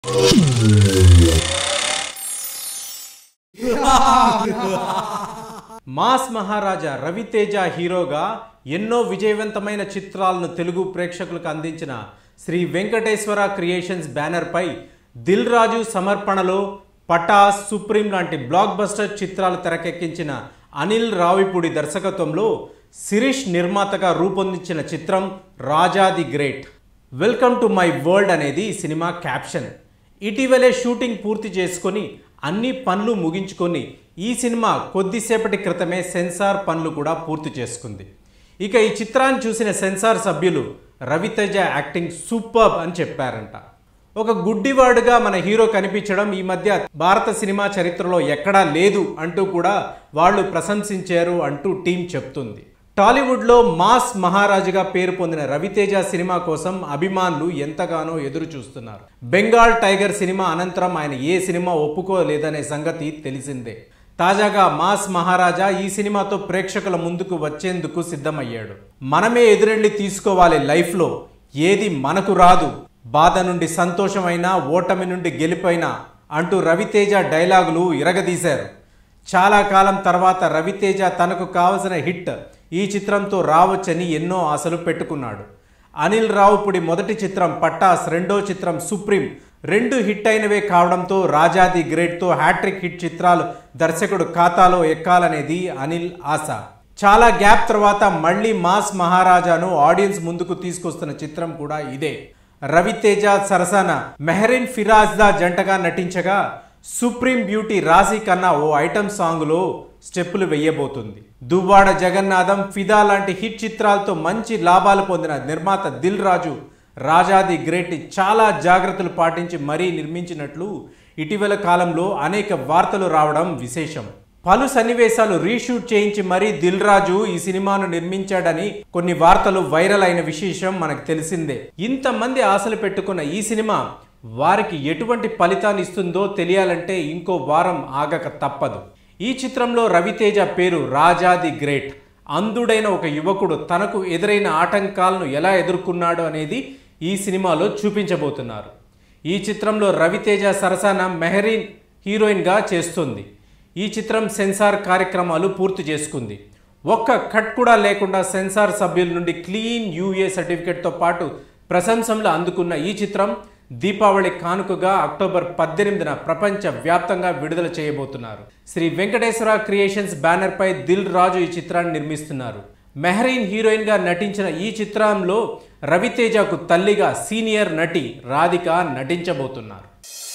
mass మహారాజా రవితేజ హీరోగా ఎన్నో విజయవంతమైన చిత్రాలను తెలుగు ప్రేక్షకులకు అందించిన శ్రీ వెంకటేశ్వర క్రియేషన్స్ బ్యానర్పై దిల్ రాజు సమర్పణలో పటాస్ సుప్రీం లాంటి బ్లాక్ బస్టర్ చిత్రాలు తెరకెక్కించిన అనిల్ రావిపూడి దర్శకత్వంలో శిరీష్ నిర్మాతగా రూపొందించిన చిత్రం Raja the great welcome to my world అనేది ఈ సినిమా క్యాప్షన్ ఇటీవలే షూటింగ్ పూర్తి చేసుకొని అన్ని పనులు ముగించుకొని ఈ సినిమా కొద్దిసేపటి క్రితమే సెన్సార్ పనులు కూడా పూర్తి చేసుకుంది ఇక ఈ చిత్రాన్ని చూసిన సెన్సార్ సభ్యులు రవితేజ యాక్టింగ్ సూపర్బ్ అని చెప్పారంట ఒక గుడ్డివాడుగా మన హీరో కనిపించడం ఈ మధ్య భారత సినిమా చరిత్రలో ఎక్కడా లేదు అంటూ కూడా వాళ్ళు ప్రశంసించారు అంటూ టీం చెప్తుంది టాలీవుడ్లో మాస్ మహారాజుగా పేరు పొందిన రవితేజ సినిమా కోసం అభిమానులు ఎంతగానో ఎదురు చూస్తున్నారు బెంగాల్ టైగర్ సినిమా అనంతరం ఆయన ఏ సినిమా ఒప్పుకోలేదనే సంగతి తెలిసిందే తాజాగా మాస్ మహారాజా ఈ సినిమాతో ప్రేక్షకుల ముందుకు వచ్చేందుకు సిద్ధమయ్యాడు మనమే ఎదురెళ్ళి తీసుకోవాలి లైఫ్లో ఏది మనకు రాదు బాధ నుండి సంతోషమైనా ఓటమి నుండి గెలిపైనా అంటూ రవితేజ డైలాగులు ఇరగదీశారు చాలా కాలం తర్వాత రవితేజ తనకు కావలసిన హిట్ ఈ చిత్రంతో రావచ్చని ఎన్నో ఆశలు పెట్టుకున్నాడు అనిల్ రావుపుడి మొదటి చిత్రం పట్టాస్ రెండో చిత్రం సుప్రీం రెండు హిట్ అయినవే కావడంతో రాజాది గ్రేట్తో హ్యాట్రిక్ హిట్ చిత్రాలు దర్శకుడు ఖాతాలో ఎక్కాలనేది అనిల్ ఆశ చాలా గ్యాప్ తర్వాత మళ్ళీ మాస్ మహారాజాను ఆడియన్స్ ముందుకు తీసుకొస్తున్న చిత్రం కూడా ఇదే రవితేజ సరసన మెహరిన్ ఫిరాజ్దా జంటగా నటించగా సుప్రీం బ్యూటీ రాశి కన్నా ఓ ఐటమ్ సాంగ్లో స్టెప్పులు వెయ్యబోతుంది దువ్వాడ జగన్నాథం ఫిదా లాంటి హిట్ చిత్రాలతో మంచి లాభాలు పొందిన నిర్మాత దిల్ రాజు రాజాది గ్రేట్ చాలా జాగ్రత్తలు పాటించి మరీ నిర్మించినట్లు ఇటీవల కాలంలో అనేక వార్తలు రావడం విశేషం పలు సన్నివేశాలు రీషూట్ చేయించి మరీ దిల్ రాజు ఈ సినిమాను నిర్మించాడని కొన్ని వార్తలు వైరల్ అయిన విశేషం మనకు తెలిసిందే ఇంతమంది ఆశలు పెట్టుకున్న ఈ సినిమా వారికి ఎటువంటి ఫలితాన్ని ఇస్తుందో తెలియాలంటే ఇంకో వారం ఆగక తప్పదు ఈ చిత్రంలో రవితేజ పేరు రాజా ది గ్రేట్ అంధుడైన ఒక యువకుడు తనకు ఎదురైన ఆటంకాలను ఎలా ఎదుర్కొన్నాడు అనేది ఈ సినిమాలో చూపించబోతున్నారు ఈ చిత్రంలో రవితేజ సరసన మెహరీన్ హీరోయిన్గా చేస్తుంది ఈ చిత్రం సెన్సార్ కార్యక్రమాలు పూర్తి చేసుకుంది ఒక్క కట్ కూడా లేకుండా సెన్సార్ సభ్యుల నుండి క్లీన్ యూఏ సర్టిఫికెట్తో పాటు ప్రశంసలు అందుకున్న ఈ చిత్రం దీపావళి కానుకగా అక్టోబర్ పద్దెనిమిదిన ప్రపంచ వ్యాప్తంగా విడుదల చేయబోతున్నారు శ్రీ వెంకటేశ్వర క్రియేషన్స్ బ్యానర్పై దిల్ రాజు ఈ చిత్రాన్ని నిర్మిస్తున్నారు మెహరీన్ హీరోయిన్గా నటించిన ఈ చిత్రంలో రవితేజకు తల్లిగా సీనియర్ నటి రాధిక నటించబోతున్నారు